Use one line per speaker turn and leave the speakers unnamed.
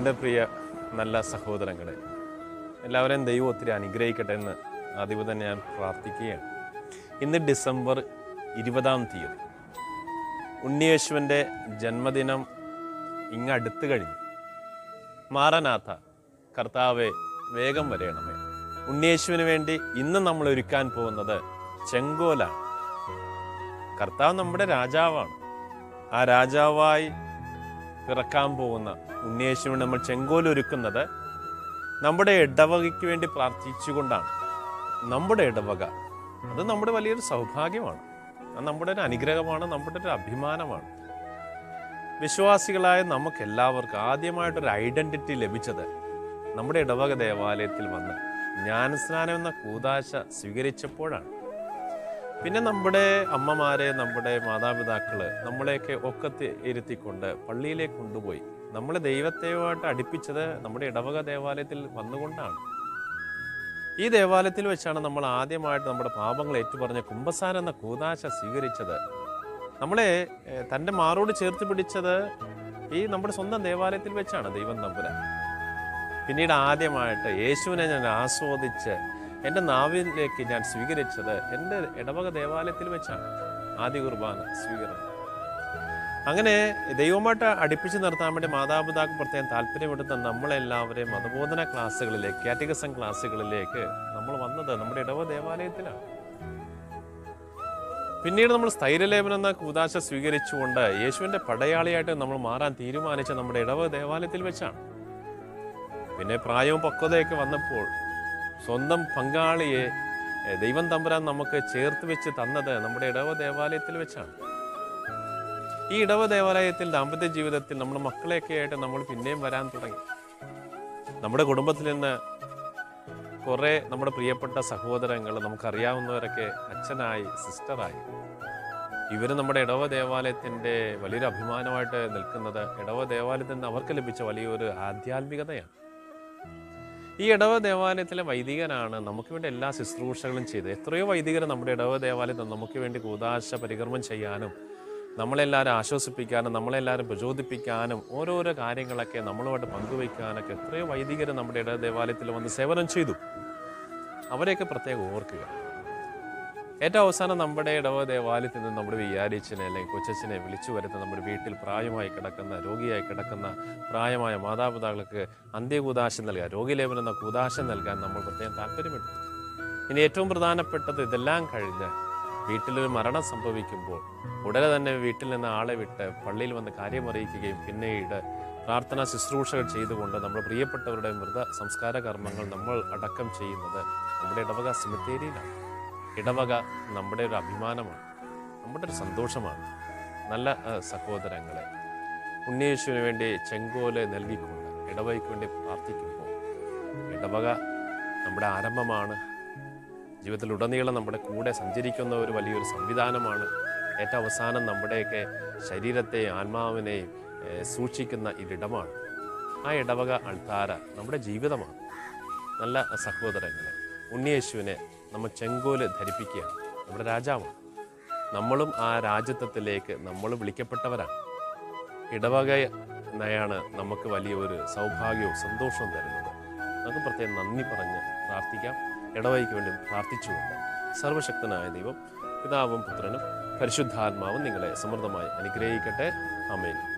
എൻ്റെ പ്രിയ നല്ല സഹോദരങ്ങളെ എല്ലാവരെയും ദൈവം ഒത്തിരി അനുഗ്രഹിക്കട്ടെ എന്ന് ആദ്യം തന്നെ ഞാൻ പ്രാർത്ഥിക്കുകയാണ് ഇന്ന് ഡിസംബർ ഇരുപതാം തീയതി ഉണ്ണിയേശുവിൻ്റെ ജന്മദിനം ഇങ്ങ് അടുത്ത് കഴിഞ്ഞു മാറനാഥ കർത്താവെ വേഗം വരയണമേ ഉണ്ണിയേശുവിന് വേണ്ടി ഇന്ന് നമ്മൾ ഒരുക്കാൻ പോകുന്നത് ചെങ്കോലാണ് കർത്താവ് നമ്മുടെ രാജാവാണ് ആ രാജാവായി പിറക്കാൻ പോകുന്ന ഉണ്ണിയേശുവിന് നമ്മൾ ചെങ്കോലൊരുക്കുന്നത് നമ്മുടെ ഇടവകയ്ക്ക് വേണ്ടി പ്രാർത്ഥിച്ചുകൊണ്ടാണ് നമ്മുടെ ഇടവക അത് നമ്മുടെ വലിയൊരു സൗഭാഗ്യമാണ് അത് നമ്മുടെ ഒരു അനുഗ്രഹമാണ് നമ്മുടെ ഒരു അഭിമാനമാണ് വിശ്വാസികളായ നമുക്ക് എല്ലാവർക്കും ആദ്യമായിട്ടൊരു ഐഡന്റിറ്റി ലഭിച്ചത് നമ്മുടെ ഇടവക ദേവാലയത്തിൽ വന്ന് ജ്ഞാനസ്നാനം എന്ന കൂതാശ സ്വീകരിച്ചപ്പോഴാണ് പിന്നെ നമ്മുടെ അമ്മമാരെ നമ്മുടെ മാതാപിതാക്കള് നമ്മളെയൊക്കെ ഒക്കത്ത് ഇരുത്തിക്കൊണ്ട് പള്ളിയിലേക്ക് കൊണ്ടുപോയി നമ്മളെ ദൈവത്തെയുമായിട്ട് അടുപ്പിച്ചത് നമ്മുടെ ഇടവക ദേവാലയത്തിൽ വന്നുകൊണ്ടാണ് ഈ ദേവാലയത്തിൽ വെച്ചാണ് നമ്മൾ ആദ്യമായിട്ട് നമ്മുടെ പാപങ്ങൾ ഏറ്റുപറഞ്ഞ കുംഭസാരം എന്ന കൂതാശ സ്വീകരിച്ചത് നമ്മളെ ഏഹ്, തൻ്റെ മാറോട് ചേർത്ത് പിടിച്ചത് ഈ നമ്മുടെ സ്വന്തം ദേവാലയത്തിൽ വെച്ചാണ് ദൈവം തമ്പുരാൻ പിന്നീട് ആദ്യമായിട്ട് യേശുവിനെ ഞാൻ ആസ്വദിച്ച് എൻ്റെ നാവിലേക്ക് ഞാൻ സ്വീകരിച്ചത് എൻ്റെ ഇടവക ദേവാലയത്തിൽ വെച്ചാണ് ആദ്യ കുർബാന സ്വീകരണം അങ്ങനെ ദൈവമായിട്ട് അടുപ്പിച്ച് നിർത്താൻ വേണ്ടി മാതാപിതാക്കൾ പ്രത്യേകം താല്പര്യമെടുത്ത നമ്മളെല്ലാവരെയും മതബോധന ക്ലാസ്സുകളിലേക്ക് കാറ്റഗസം ക്ലാസ്സുകളിലേക്ക് നമ്മൾ വന്നത് നമ്മുടെ ഇടവ ദേവാലയത്തിലാണ് പിന്നീട് നമ്മൾ സ്ഥൈര്യലേപനം എന്ന കൂതാശ സ്വീകരിച്ചുകൊണ്ട് യേശുവിൻ്റെ പടയാളിയായിട്ട് നമ്മൾ മാറാൻ തീരുമാനിച്ച നമ്മുടെ ഇടവ ദേവാലയത്തിൽ വെച്ചാണ് പിന്നെ പ്രായവും പക്വതയൊക്കെ വന്നപ്പോൾ സ്വന്തം പങ്കാളിയെ എ, ദൈവം തമ്പുരാൻ നമുക്ക് ചേർത്ത് വെച്ച് തന്നത് നമ്മുടെ ഇടവ ദേവാലയത്തിൽ വെച്ചാണ് ഈ ഇടവ ദേവാലയത്തിൽ ദാമ്പത്യ ജീവിതത്തിൽ നമ്മുടെ മക്കളെയൊക്കെ ആയിട്ട് നമ്മൾ പിന്നെയും വരാൻ തുടങ്ങി നമ്മുടെ കുടുംബത്തിൽ നിന്ന് കുറേ നമ്മുടെ പ്രിയപ്പെട്ട സഹോദരങ്ങൾ നമുക്കറിയാവുന്നവരൊക്കെ അച്ഛനായി സിസ്റ്ററായി ഇവർ നമ്മുടെ ഇടവ ദേവാലയത്തിൻ്റെ വലിയൊരു അഭിമാനമായിട്ട് നിൽക്കുന്നത് ഇടവ ദേവാലയത്തിൽ നിന്ന് അവർക്ക് ലഭിച്ച വലിയൊരു ആധ്യാത്മികതയാണ് ഈ ഇടവ ദേവാലയത്തിലെ വൈദികനാണ് നമുക്ക് വേണ്ടി എല്ലാ ശുശ്രൂഷകളും ചെയ്തത് എത്രയോ വൈദികർ നമ്മുടെ ഇടവ ദേവാലയത്തിൽ നമുക്ക് വേണ്ടി കൂതാശ പരികർമ്മം ചെയ്യാനും നമ്മളെല്ലാവരും ആശ്വസിപ്പിക്കാനും നമ്മളെല്ലാവരും പ്രചോദിപ്പിക്കാനും ഓരോരോ കാര്യങ്ങളൊക്കെ നമ്മളുമായിട്ട് പങ്കുവയ്ക്കാനൊക്കെ എത്രയോ വൈദികർ നമ്മുടെ ഇടവ ദേവാലയത്തിൽ വന്ന് സേവനം ചെയ്തു അവരെയൊക്കെ പ്രത്യേകം ഓർക്കുക ഏറ്റവും അവസാനം നമ്മുടെ ഇടവ ദേവാലയത്തിൽ നിന്ന് നമ്മുടെ വിയാരിച്ചനെ അല്ലെങ്കിൽ കൊച്ചച്ഛനെ വിളിച്ചു വരുന്ന നമ്മുടെ വീട്ടിൽ പ്രായമായി കിടക്കുന്ന രോഗിയായി കിടക്കുന്ന പ്രായമായ മാതാപിതാക്കൾക്ക് അന്ത്യകൂതാശം നൽകുക രോഗിലേപനം എന്ന കൂതാശം നൽകാൻ നമ്മൾ പ്രത്യേകം താല്പര്യമെടുത്തു ഇനി ഏറ്റവും പ്രധാനപ്പെട്ടത് ഇതെല്ലാം കഴിഞ്ഞ് വീട്ടിലൊരു മരണം സംഭവിക്കുമ്പോൾ ഉടനെ തന്നെ വീട്ടിൽ നിന്ന് ആളെ വിട്ട് പള്ളിയിൽ വന്ന് കാര്യം അറിയിക്കുകയും പിന്നീട് പ്രാർത്ഥനാ ശുശ്രൂഷകൾ ചെയ്തുകൊണ്ട് നമ്മുടെ പ്രിയപ്പെട്ടവരുടെ മൃത സംസ്കാര കർമ്മങ്ങൾ നമ്മൾ അടക്കം ചെയ്യുന്നത് നമ്മുടെ ഇടവക സെമിത്തേരിയിലാണ് ഇടവക നമ്മുടെ ഒരു അഭിമാനമാണ് നമ്മുടെ ഒരു സന്തോഷമാണ് നല്ല ആ, സഹോദരങ്ങളെ ഉണ്ണിയേശുവിന് വേണ്ടി ചെങ്കോല് നൽകിക്കൊണ്ട് ഇടവകയ്ക്ക് വേണ്ടി പ്രാർത്ഥിക്കുമ്പോൾ ഇടവക നമ്മുടെ ആരംഭമാണ് ജീവിതത്തിൽ ഉടനീളം നമ്മുടെ കൂടെ സഞ്ചരിക്കുന്ന ഒരു വലിയൊരു സംവിധാനമാണ് ഏറ്റവും അവസാനം നമ്മുടെയൊക്കെ ശരീരത്തെയും ആത്മാവിനെയും ഏഹ്, സൂക്ഷിക്കുന്ന ഇരിടമാണ് ആ ഇടവക അൾത്താര നമ്മുടെ ജീവിതമാണ് നല്ല സഹോദരങ്ങളെ ഉണ്ണിയേശുവിനെ നമ്മൾ ചെങ്കോല് ധരിപ്പിക്കുകയാണ് നമ്മുടെ രാജാവാണ് നമ്മളും ആ രാജ്യത്വത്തിലേക്ക് നമ്മൾ വിളിക്കപ്പെട്ടവരാണ് ഇടവകയാണ് നമുക്ക് വലിയൊരു സൗഭാഗ്യവും സന്തോഷവും തരുന്നത് നമുക്ക് പ്രത്യേകം നന്ദി പറഞ്ഞ് പ്രാർത്ഥിക്കാം ഇടവകയ്ക്ക് വേണ്ടി പ്രാർത്ഥിച്ചുകൊണ്ട് സർവശക്തനായ ദൈവം പിതാവും പുത്രനും പരിശുദ്ധാത്മാവും നിങ്ങളെ സമൃദ്ധമായി അനുഗ്രഹിക്കട്ടെ അമേൻ